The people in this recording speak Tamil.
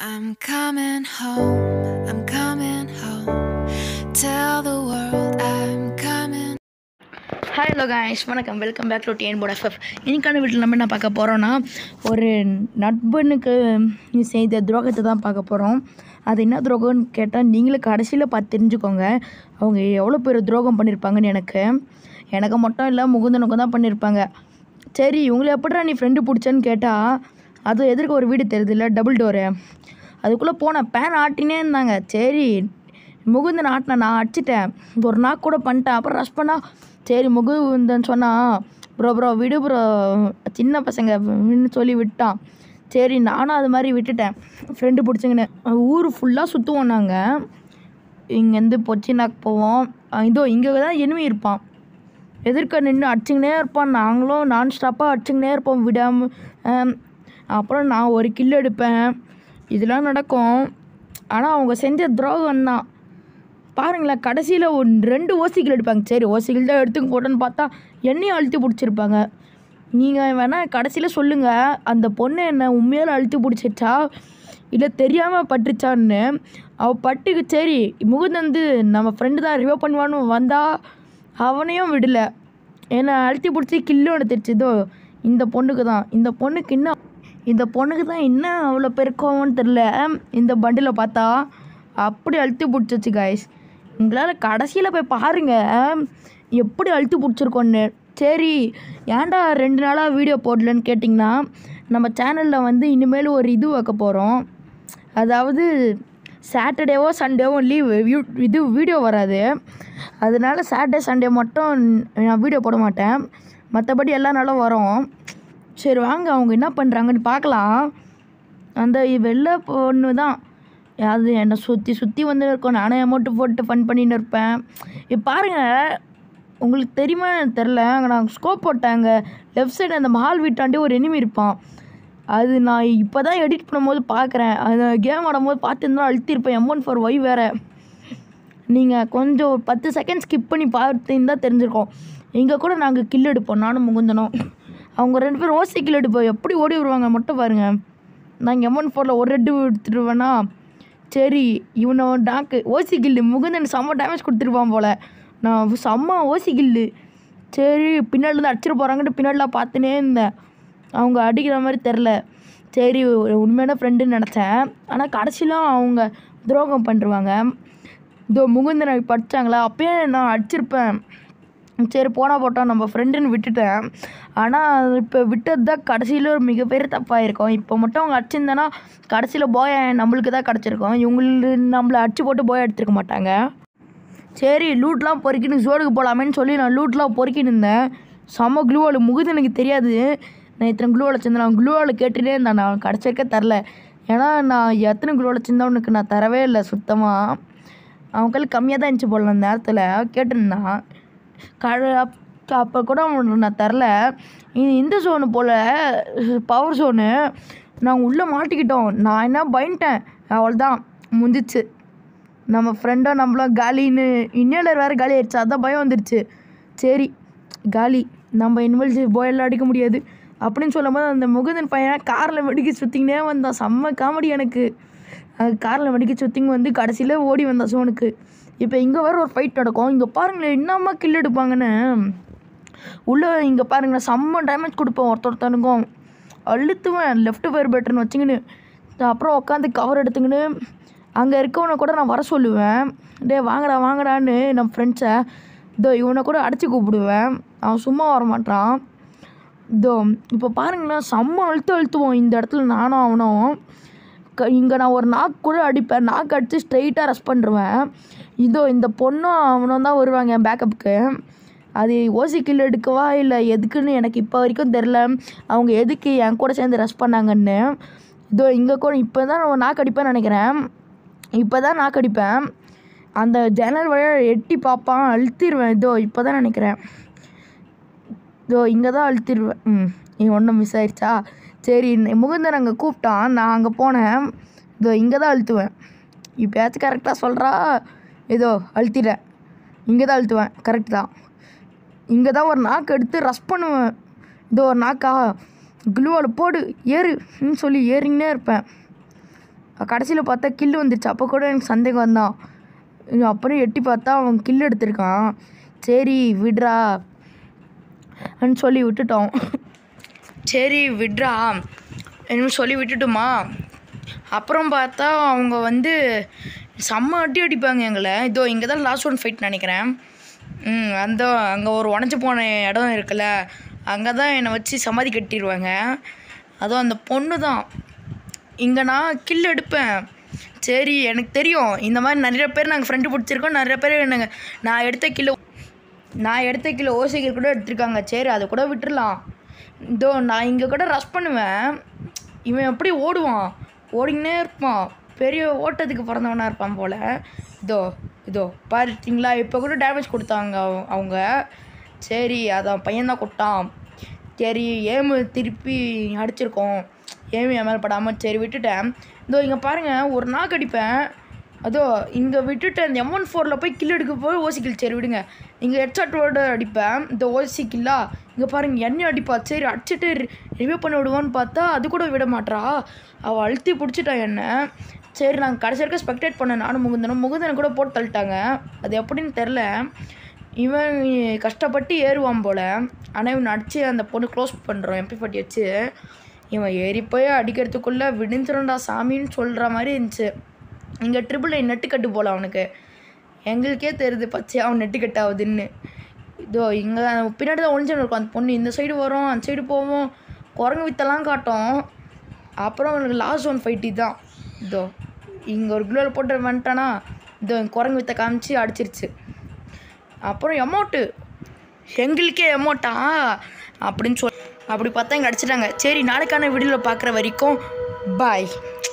I'm coming home, I'm coming home. Tell the world I'm coming. Hi hello guys வணக்கம் welcome back to TN port FF இன்னைக்கான வீட்டில் நம்ம என்ன பார்க்க போகிறோன்னா ஒரு நட்பனுக்கு செய்த துரோகத்தை தான் பார்க்க போகிறோம் அது என்ன துரோகம்னு கேட்டால் நீங்களும் கடைசியில் பார்த்து தெரிஞ்சுக்கோங்க அவங்க எவ்வளோ பேர் துரோகம் பண்ணியிருப்பாங்கன்னு எனக்கு எனக்கு மட்டும் இல்லை முகுந்தனுக்கும் தான் பண்ணியிருப்பாங்க சரி இவங்களை எப்படிடா நீ ஃப்ரெண்டு பிடிச்சேன்னு கேட்டால் அது எதிர்க்க ஒரு வீடு தெரியுது இல்லை டபுள் டோரு அதுக்குள்ளே போனேன் பேன் ஆட்டினே இருந்தாங்க சரி முகுந்தன் ஆட்டின நான் அடிச்சிட்டேன் ஒரு நாள் கூட பண்ணிட்டேன் அப்புறம் ரஷ் பண்ணா சரி முகுந்தன் சொன்னா ப்ரோ ப்ரோ விடு ப்ரோ சின்ன பசங்க ன்னு சொல்லி விட்டான் சரி நானும் அது மாதிரி விட்டுட்டேன் ஃப்ரெண்டு பிடிச்சிங்கன்னு ஊர் ஃபுல்லாக சுற்றுவோம் நாங்கள் இங்கேருந்து பொச்சினாக்கு போவோம் அஹ் இதோ இங்கே தான் எனிமி இருப்பான் எதிர்க்க நின்று அடிச்சுக்கினே இருப்பான் நாங்களும் நான் ஸ்டாப்பாக அடிச்சுக்கினே இருப்போம் விடாமல் அப்புறம் நான் ஒரு கில் எடுப்பேன் இதெல்லாம் நடக்கும் ஆனால் அவங்க செஞ்ச துரோகம் தான் பாருங்களேன் கடைசியில் ஒரு ரெண்டு ஓசிகள் எடுப்பாங்க சரி ஓசிகள் தான் எடுத்துக்க போட்டோன்னு பார்த்தா என்னையும் அழுத்தி பிடிச்சிருப்பாங்க நீங்கள் வேணால் கடைசியில் சொல்லுங்கள் அந்த பொண்ணு என்ன உண்மையால் அழுத்தி பிடிச்சிருச்சா இல்லை தெரியாமல் பட்டுச்சான்னு அவள் பட்டுக்கு சரி முகுந்தந்து நம்ம ஃப்ரெண்டு தான் ரிவோ பண்ணுவான்னு வந்தால் அவனையும் விடலை என்னை அழுத்தி பிடிச்சி கில்லும் எடுத்துருச்சு இதோ இந்த பொண்ணுக்கு தான் இந்த பொண்ணுக்கு இன்னும் இந்த பொண்ணுக்கு தான் என்ன அவ்வளோ பெருக்கோன்னு தெரில இந்த பண்டில் பார்த்தா அப்படி அழுத்தி பிடிச்சிச்சு காய்ஸ் உங்களால் கடைசியில் போய் பாருங்கள் எப்படி அழுத்தி பிடிச்சிருக்கோன்னு சரி ஏன்டா ரெண்டு நாளாக வீடியோ போடலன்னு கேட்டிங்கன்னா நம்ம சேனலில் வந்து இனிமேல் ஒரு இது வைக்க போகிறோம் அதாவது சாட்டர்டேவோ சண்டேவோ லீவ் இது வீடியோ வராது அதனால சாட்டர்டே சண்டே மட்டும் நான் வீடியோ போட மாட்டேன் மற்றபடி எல்லா நாளும் வரும் சரி வாங்க அவங்க என்ன பண்ணுறாங்கன்னு பார்க்கலாம் அந்த வெள்ளை பொண்ணு தான் அது என்னை சுற்றி சுற்றி வந்து இருக்கும் நானே அமௌண்ட்டு போட்டு ஃபன் பண்ணின்னு இருப்பேன் இப்போ பாருங்கள் உங்களுக்கு தெரியுமா எனக்கு தெரில அங்கே நான் ஸ்கோப் போட்டாங்க லெஃப்ட் சைடு அந்த மஹால் வீட்டாண்டே ஒரு எனிமி இருப்பான் அது நான் இப்போ தான் எடிட் பண்ணும்போது பார்க்குறேன் அந்த கேம் ஆடும்போது பார்த்துருந்தா அழுத்திருப்பேன் எம் ஒன் ஃபோர் ஒய் வேறு நீங்கள் கொஞ்சம் ஒரு பத்து செகண்ட் ஸ்கிப் பண்ணி பார்த்துருந்தா தெரிஞ்சிருக்கோம் இங்கே கூட நாங்கள் கில் எடுப்போம் நானும் முகுந்தனும் அவங்க ரெண்டு பேரும் ஓசி கில் எடுப்போம் எப்படி ஓடி வருவாங்க மட்டும் பாருங்கள் நான் எம் ஒன் ஃபோரில் ஒரு ரெட்டு எடுத்துருவேன்னா சரி இவனை டாக்கு ஓசி கில்லு முகுந்தன் செம்ம டேமேஜ் கொடுத்துருப்பான் போல் நான் செம்ம ஓசி கில்லு சரி பின்னாடிலேருந்து அடிச்சிட்டு போகிறாங்கன்ட்டு பின்னாடிலாம் பார்த்துனே இருந்தேன் அவங்க அடிக்கிற மாதிரி தெரில சரி ஒரு உண்மையான ஃப்ரெண்டுன்னு நினச்சேன் ஆனால் கடைசியில் அவங்க துரோகம் பண்ணிருவாங்க இதோ முகுந்தனை படித்தாங்களா அப்பயே நான் அடிச்சிருப்பேன் சரி போனால் போட்டோம் நம்ம ஃப்ரெண்டுன்னு விட்டுட்டேன் ஆனால் இப்போ விட்டது தான் கடைசியில் ஒரு மிகப்பெரிய தப்பாக இருக்கும் இப்போ மட்டும் அவங்க அடிச்சிருந்தேன்னா கடைசியில் போய நம்மளுக்கு தான் கிடச்சிருக்கும் இவங்களுக்கு நம்மளை அடிச்சு போட்டு போய் எடுத்துருக்க மாட்டாங்க சரி லூட்லாம் பொறுக்கின்னு ஜோடுக்கு போகலாமேன்னு சொல்லி நான் லூட்லாம் பொறுக்கின்னு இருந்தேன் செம்ம க்ளூவால் முகுது எனக்கு தெரியாது நான் இத்தனை க்ளூவால் வச்சிருந்தேன் நான் க்ளூவால் கேட்டுகிட்டே இருந்தேன் நான் கிடச்சிருக்க தரல ஏன்னா நான் எத்தனை க்ளூவால் வச்சிருந்தேன் உனக்கு நான் தரவே இல்லை சுத்தமாக அவன் கையில் கம்மியாக தான் இருந்துச்சு போல அந்த நேரத்தில் கேட்டிருந்தான் கழ அப்போ கூட அவனுக்கு நான் தரல இது இந்த ஜோனு போல் பவர் ஜோனு நாங்கள் உள்ளே மாட்டிக்கிட்டோம் நான் என்ன பயந்துட்டேன் அவ்வளோதான் முடிஞ்சிச்சு நம்ம ஃப்ரெண்டாக நம்மளாம் காலின்னு இன்னேலர் வேறு காலி ஆயிடுச்சு அதான் பயம் வந்துடுச்சு சரி காலி நம்ம இனிமேல் போயெல்லாம் அடிக்க முடியாது அப்படின்னு சொல்லும்போது அந்த முகுந்தன் பையன் காரில் வெடிக்க சுற்றிக்கினே வந்தான் செம்ம காமெடி எனக்கு காரில் வெடிக்க சுற்றிங்க வந்து கடைசியில் ஓடி வந்தான் சோனுக்கு இப்போ இங்கே வேறு ஒரு ஃபைட் நடக்கும் இங்கே பாருங்களேன் என்னம்மா கில் எடுப்பாங்கன்னு உள்ளே இங்கே பாருங்களேன் செம்ம டேமேஜ் கொடுப்பேன் ஒருத்த ஒருத்தனுக்கும் அழுத்துவேன் லெஃப்ட் ஃபயர் பேட்டர்னு வச்சுக்கின்னு அப்புறம் உட்காந்து கவர் எடுத்துக்கின்னு அங்கே இருக்கவனை கூட நான் வர சொல்லுவேன் டே வாங்கடா வாங்கடான்னு நம்ம ஃப்ரெண்ட்ஸை இதோ இவனை கூட அடித்து கூப்பிடுவேன் அவன் சும்மா வர மாட்டான் இதோ இப்போ பாருங்களேன் செம்ம அழுத்து அழுத்துவோம் இந்த இடத்துல நானும் அவனும் க இங்கே நான் ஒரு நாக்கு கூட அடிப்பேன் நாக்கு அடித்து ஸ்ட்ரைட்டாக ரெஸ்ட் பண்ணிருவேன் இதோ இந்த பொண்ணும் அவனும் தான் வருவாங்க என் பேக்கப்புக்கு அது ஓசி கில் எடுக்கவா இல்லை எதுக்குன்னு எனக்கு இப்போ வரைக்கும் தெரில அவங்க எதுக்கு என் கூட சேர்ந்து ரெஸ்ட் பண்ணாங்கன்னு இதோ இங்கே கூட இப்போ தான் நான் நாக்கு அடிப்பேன்னு நினைக்கிறேன் இப்போ தான் நாக்கு அடிப்பேன் அந்த ஜன்னல் வழியாக எட்டி பார்ப்பான் அழுத்திடுவேன் இதோ இப்போ தான் நினைக்கிறேன் இதோ இங்கே தான் அழுத்திடுவேன் ம் நீ ஒன்றும் மிஸ் ஆயிடுச்சா சரி இந்த முகுந்தன் அங்கே கூப்பிட்டான் நான் அங்கே போனேன் இதோ இங்கே தான் அழுத்துவேன் இப்போயாச்சும் கரெக்டாக சொல்கிறா ஏதோ அழுத்திட்டேன் இங்கே தான் அழுத்துவேன் கரெக்ட் தான் இங்கே தான் ஒரு நாக்கு எடுத்து ரஷ் பண்ணுவேன் இதோ ஒரு நாக்கா க்ளூவால் போடு ஏறு ன்னு சொல்லி ஏறிங்கன்னே இருப்பேன் கடைசியில் பார்த்தா கில்லு வந்துருச்சு அப்போ கூட எனக்கு சந்தேகம் தான் அப்புறம் எட்டி பார்த்தா அவன் கில்லு எடுத்திருக்கான் சரி விட்றா ன்னு சொல்லி விட்டுட்டோம் சரி விட்றா என்ன சொல்லி விட்டுட்டுமா அப்புறம் பார்த்தா அவங்க வந்து செம்ம அடி அடிப்பாங்க எங்களை இதோ இங்கே தான் லாஸ்ட் ஒன் ஃபைட் நினைக்கிறேன் ம் அந்த அங்கே ஒரு உடஞ்சி போன இடம் இருக்குல்ல அங்கே தான் என்னை வச்சு சமாதி கட்டிடுவாங்க அதுவும் அந்த பொண்ணு தான் இங்கே நான் கில் எடுப்பேன் சரி எனக்கு தெரியும் இந்த மாதிரி நிறைய பேர் நாங்கள் ஃப்ரெண்டு பிடிச்சிருக்கோம் நிறைய பேர் எனக்கு நான் எடுத்த கிலோ நான் எடுத்த கிலோ ஓசைகள் கூட எடுத்திருக்காங்க சரி அதை கூட விட்டுறலாம் இதோ நான் இங்கே கூட ரஷ் பண்ணுவேன் இவன் எப்படி ஓடுவான் ஓடிக்கினே இருப்பான் பெரிய ஓட்டத்துக்கு பிறந்தவனாக இருப்பான் போல் இதோ இதோ பார்த்தீங்களா இப்போ கூட டேமேஜ் கொடுத்தாங்க அவ- அவங்க சரி அதான் பையன்தான் கொடுத்தான் சரி ஏமு திருப்பி அடிச்சிருக்கோம் ஏமு என் மேலே படாமல் சரி விட்டுட்டேன் இதோ இங்கே பாருங்கள் ஒரு நாக்கு அடிப்பேன் அதோ இங்கே விட்டுட்டு அந்த எம் ஒன் ஃபோரில் போய் கில் எடுக்க போய் ஓசி கில் சரி விடுங்க இங்கே ஹெட்ஷாட்டோட அடிப்பேன் இந்த ஓசி கில்லா இங்கே பாருங்க எண்ணெய் அடிப்பா சரி அடிச்சுட்டு ரிவ்யூ பண்ணி விடுவான்னு பார்த்தா அது கூட விட மாட்றா அவள் அழுத்தி பிடிச்சிட்டா என்ன சரி நாங்கள் கடைசி வரைக்கும் ஸ்பெக்டேட் பண்ண நானும் முகுந்தனும் முகுந்தனை கூட போட்டு தள்ளிட்டாங்க அது எப்படின்னு தெரில இவன் கஷ்டப்பட்டு ஏறுவான் போல் ஆனால் இவன் அடித்து அந்த பொண்ணு க்ளோஸ் பண்ணுறோம் எம்பி பட்டி வச்சு இவன் ஏறி போய் அடிக்கிறதுக்குள்ளே விடிஞ்சிரும்டா சாமின்னு சொல்கிற மாதிரி இருந்துச்சு இங்கே ட்ரிபிள் நைன் நெட்டுக்கட்டு போல அவனுக்கு எங்களுக்கே தெரியுது பச்சையா அவன் நெட்டுக்கட்டு ஆகுதுன்னு இதோ இங்கே பின்னாடி தான் ஒளிஞ்சுன்னு இருக்கும் அந்த பொண்ணு இந்த சைடு வரும் அந்த சைடு போவோம் குரங்கு வித்தெல்லாம் காட்டும் அப்புறம் அவனுக்கு லாஸ்ட் ஒன் ஃபைட்டி தான் இதோ இங்கே ஒரு குளோவில் போட்டு வந்துட்டானா இதோ குரங்கு வித்தை காமிச்சு அடிச்சிருச்சு அப்புறம் எமௌண்ட்டு எங்களுக்கே எமௌண்ட்டா அப்படின்னு சொல் அப்படி பார்த்தா இங்கே அடிச்சிட்டாங்க சரி நாளைக்கான வீடியோவில் பார்க்குற வரைக்கும் பாய்